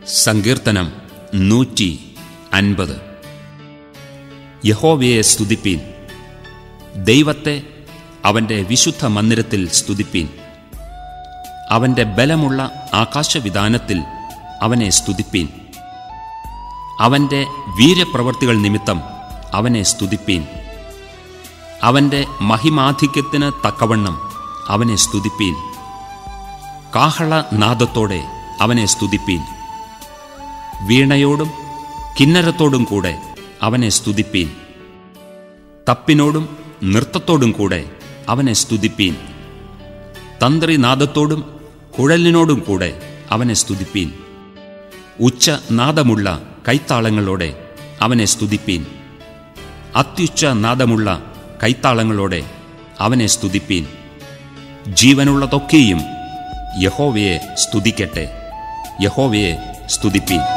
സങ്കീർത്തനം നൂറ്റി അൻപത് യഹോവയെ സ്തുതിപ്പീൻ ദൈവത്തെ അവൻ്റെ വിശുദ്ധ മന്ദിരത്തിൽ സ്തുതിപ്പീൻ അവൻ്റെ ബലമുള്ള ആകാശവിധാനത്തിൽ അവനെ സ്തുതിപ്പീൻ അവൻ്റെ വീര്യപ്രവർത്തികൾ നിമിത്തം അവനെ സ്തുതിപ്പീൻ അവൻ്റെ മഹിമാധിക്യത്തിന് തക്കവണ്ണം അവനെ സ്തുതിപ്പീൻ കാഹളനാദത്തോടെ അവനെ സ്തുതിപ്പീൻ വീണയോടും കിന്നരത്തോടും കൂടെ അവനെ സ്തുതിപ്പീൻ തപ്പിനോടും നൃത്തത്തോടും കൂടെ അവനെ സ്തുതിപ്പീൻ തന്ത്രിനാദത്തോടും കുഴലിനോടും കൂടെ അവനെ സ്തുതിപ്പീൻ ഉച്ചനാദമുള്ള കൈത്താളങ്ങളോടെ അവനെ സ്തുതിപ്പീൻ അത്യുച്ച നാദമുള്ള കൈത്താളങ്ങളോടെ അവനെ സ്തുതിപ്പീൻ ജീവനുള്ളതൊക്കെയും യഹോവയെ സ്തുതിക്കട്ടെ യഹോവയെ സ്തുതിപ്പീൻ